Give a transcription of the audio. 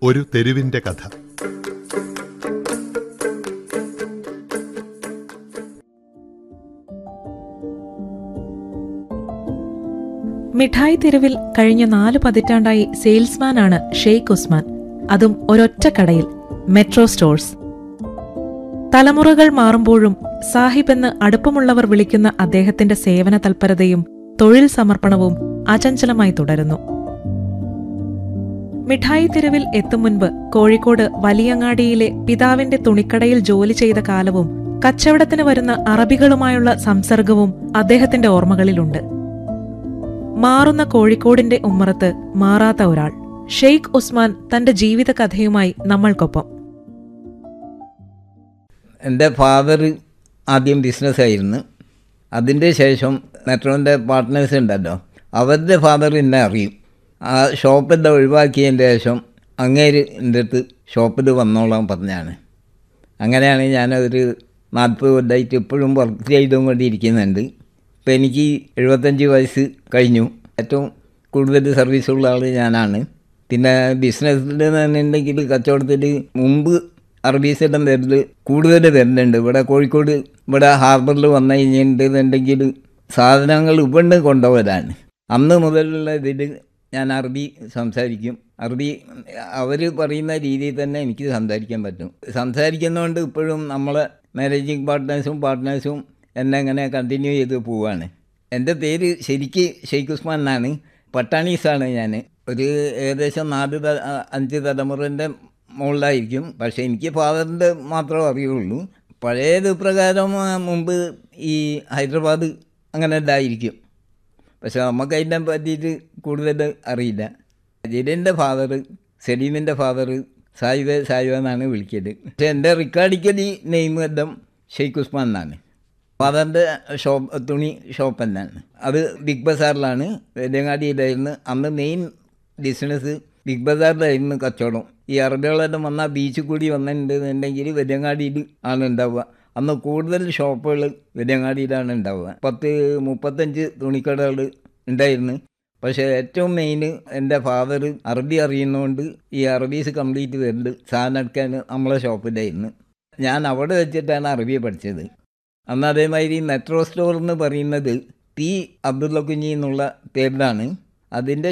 ഒരു തെരുവിന്റെ കഥ മിഠായി തെരുവിൽ കഴിഞ്ഞ നാല് പതിറ്റാണ്ടായി സെയിൽസ്മാനാണ് ഷെയ്ഖ് ഉസ്മാൻ അതും ഒരൊറ്റ കടയിൽ മെട്രോ സ്റ്റോഴ്സ് തലമുറകൾ മാറുമ്പോഴും സാഹിബ് എന്ന് അടുപ്പമുള്ളവർ വിളിക്കുന്ന അദ്ദേഹത്തിന്റെ സേവന തൽപരതയും തൊഴിൽ സമർപ്പണവും അചഞ്ചലമായി തുടരുന്നു മിഠായി തെരുവിൽ എത്തും മുൻപ് കോഴിക്കോട് വലിയങ്ങാടിയിലെ പിതാവിന്റെ തുണിക്കടയിൽ ജോലി ചെയ്ത കാലവും കച്ചവടത്തിന് വരുന്ന അറബികളുമായുള്ള സംസർഗവും അദ്ദേഹത്തിന്റെ ഓർമ്മകളിലുണ്ട് മാറുന്ന കോഴിക്കോടിന്റെ ഉമ്മറത്ത് മാറാത്ത ഒരാൾ ഷെയ്ഖ് ഉസ്മാൻ തന്റെ ജീവിത കഥയുമായി നമ്മൾക്കൊപ്പം എൻ്റെ ഫാദർ ആദ്യം ബിസിനസ്സായിരുന്നു അതിൻ്റെ ശേഷം മെട്രോൻ്റെ പാർട്ട്നേഴ്സ് ഉണ്ടല്ലോ അവരുടെ ഫാദർ എന്നെ അറിയും ആ ഷോപ്പെല്ലാം ഒഴിവാക്കിയതിന് ശേഷം അങ്ങേര് എൻ്റെ അടുത്ത് ഷോപ്പിൽ വന്നോളാൻ പറഞ്ഞാണ് അങ്ങനെയാണ് ഞാനൊരു നാൽപ്പത് കൊല്ലമായിട്ട് ഇപ്പോഴും വർക്ക് ചെയ്തുകൊണ്ടിരിക്കുന്നുണ്ട് ഇപ്പം എനിക്ക് എഴുപത്തഞ്ച് വയസ്സ് കഴിഞ്ഞു ഏറ്റവും കൂടുതൽ സർവീസുള്ള ആൾ ഞാനാണ് പിന്നെ ബിസിനസ്സിൽ തന്നെയുണ്ടെങ്കിൽ കച്ചവടത്തിൽ മുമ്പ് അറബീസെല്ലാം വരൽ കൂടുതൽ വരുന്നുണ്ട് ഇവിടെ കോഴിക്കോട് ഇവിടെ ഹാർബറിൽ വന്നു കഴിഞ്ഞിട്ടുണ്ടെങ്കിൽ സാധനങ്ങൾ ഇവിടെ കൊണ്ടുപോകലാണ് അന്ന് മുതലുള്ള ഇതിൽ ഞാൻ അറബി സംസാരിക്കും അറബി അവർ പറയുന്ന രീതിയിൽ തന്നെ എനിക്ക് സംസാരിക്കാൻ പറ്റും സംസാരിക്കുന്നതുകൊണ്ട് ഇപ്പോഴും നമ്മളെ മാനേജിങ് പാർട്ട്നേഴ്സും പാർട്ട്നേഴ്സും എന്നെ ഇങ്ങനെ കണ്ടിന്യൂ ചെയ്ത് പോവാണ് എൻ്റെ പേര് ശരിക്ക് ഷെയ്ഖ് ഉസ്മാൻ എന്നാണ് പട്ടാണീസാണ് ഞാൻ ഒരു ഏകദേശം നാല് ത അഞ്ച് തലമുറൻ്റെ മുകളിലായിരിക്കും പക്ഷേ എനിക്ക് ഫാദറിൻ്റെ മാത്രമേ അറിയുള്ളൂ പഴയത് പ്രകാരം ആ, മുമ്പ് ഈ ഹൈദരാബാദ് അങ്ങനെ ഉണ്ടായിരിക്കും പക്ഷെ നമുക്ക് അതിനെ പറ്റിയിട്ട് കൂടുതൽ അറിയില്ല ജിലിൻ്റെ ഫാദർ സലീമിൻ്റെ ഫാദർ സായിബ് സായിബ് എന്നാണ് വിളിക്കല് പക്ഷെ എൻ്റെ റിക്കാർഡിക്കലി നെയിം എല്ലാം ഷെയ്ഖ് ഉസ്മാൻ എന്നാണ് ഫാദറിൻ്റെ ഷോപ്പ് തുണി ഷോപ്പ് തന്നെയാണ് അത് ബിഗ് ബസാറിലാണ് വെല്ലങ്ങാടിയിലായിരുന്നു അന്ന് മെയിൻ ബിസിനസ് ബിഗ് ബസാറിലായിരുന്നു കച്ചവടം ഈ അറബികളെല്ലാം വന്നാൽ ബീച്ചിൽ കൂടി വന്നിട്ടുണ്ടെന്നുണ്ടെങ്കിൽ വെല്ലങ്ങാടിയിൽ ആണ് ഉണ്ടാവുക അന്ന് കൂടുതൽ ഷോപ്പുകൾ വെല്ലങ്ങാടിയിലാണ് ഉണ്ടാവുക പത്ത് മുപ്പത്തഞ്ച് തുണിക്കടകൾ ഉണ്ടായിരുന്നു പക്ഷേ ഏറ്റവും മെയിൻ എൻ്റെ ഫാദർ അറബി അറിയുന്നതുകൊണ്ട് ഈ അറബീസ് കംപ്ലീറ്റ് വരുന്നുണ്ട് സാധനം എടുക്കാൻ നമ്മളെ ഷോപ്പിലായിരുന്നു ഞാൻ അവിടെ വെച്ചിട്ടാണ് അറബി പഠിച്ചത് അന്ന് അതേമാതിരി മെട്രോ സ്റ്റോർ എന്ന് പറയുന്നത് പി അബ്ദുള്ള കുഞ്ഞി എന്നുള്ള പേരിലാണ് അതിൻ്റെ